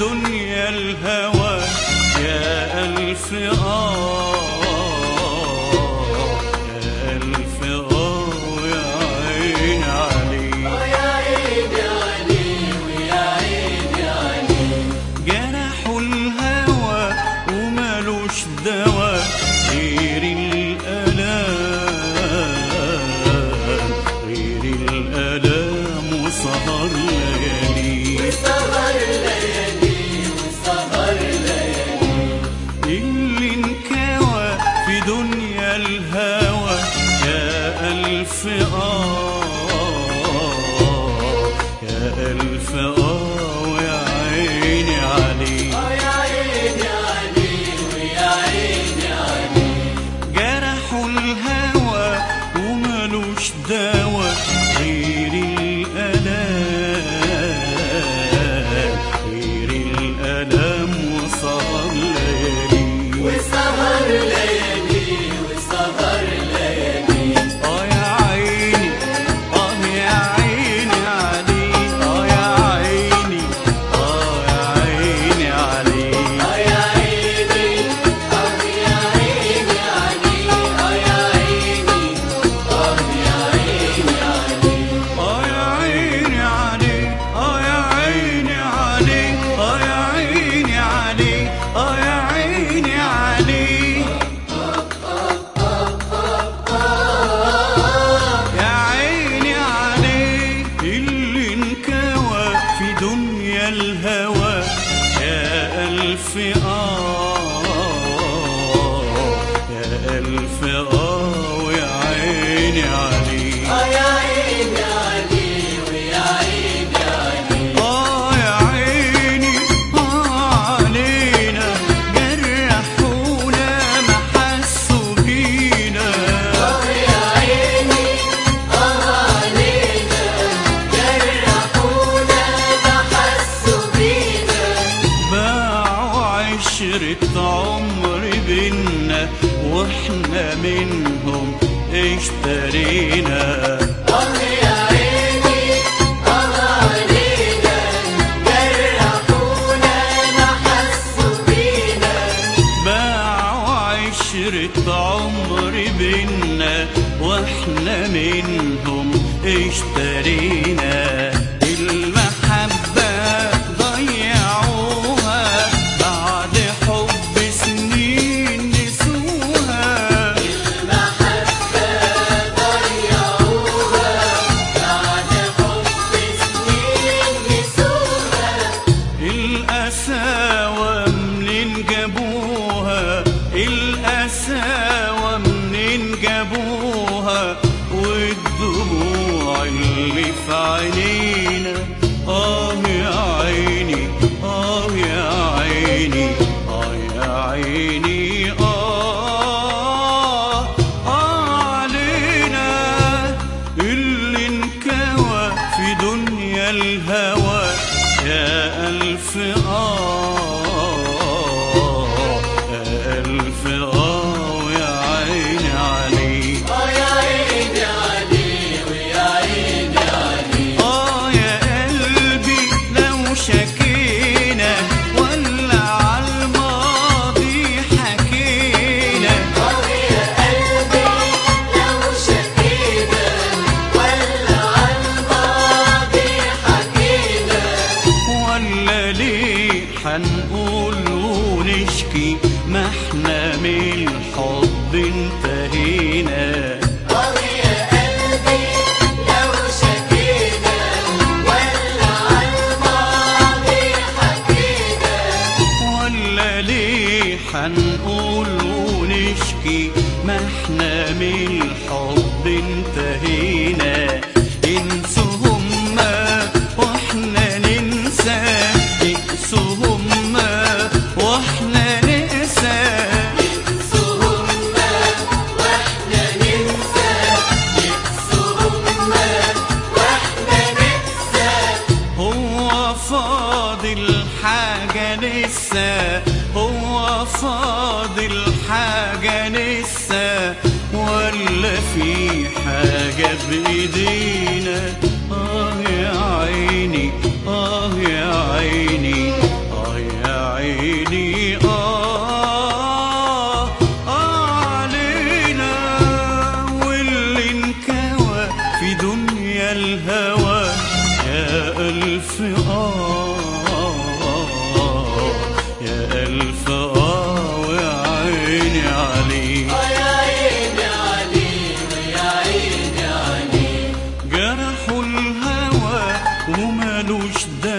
دنيا الهوى يا ألف آه يا ألف آه يا عين عليك جرحوا الهوى ومالوش دوا غير الألام غير الألام وسهر ليالي اللي انكوى في دنيا الهوى يا ألف آه يا ألف آه ويا عيني عليك جرحوا الهوى ومالوش دوا غير الألام غير الألام وسهر ليالي آه يا عيني آه يا عيني عليك آه يا عيني آه يا عيني عليك آه يا عيني عليك آه يا عيني عليك آه يا عيني عليك آه يا عيني عليك يا عيني عليك اللي انكوى في دنيا الهوى يا ألف آه يا ألف آه ويا عيني عليك آه يا عيني آه علينا جرحونا ما حسوا بينا باعوا عشرة عمر بينا واحنا منهم اشترينا باعوا عشرة عمر بينا واحنا منهم اشترينا المحبة ضيعوها بعد حب سنين نسوها القساوة منين جابوها القساوة منين جابوها والدموع اللي في عينينا آه يا عيني آه يا عيني آه يا عيني آه آه علينا اللي انكوى في دنيا الهوى يا ألف آه يا ألف آه ويا عيني عليك آه يا قلبي لو شكينا ولا عالماضي حكينا ولا ليه حنقول ونشكي ما احنا من الحب انتهينا ولا ليه حنقول ونشكي ما احنا من الحب انتهينا انسوا هما واحنا ننسى انسوا هما واحنا ننسى هو فاضل حاجة لسه هو فاضل حاجة لسه ولا في حاجة بإيدينا آه يا عيني آه يا عيني آه يا الهوى يا ألف آه يا ألف آه ويا عيني عليك جرحوا الهوى ومالوش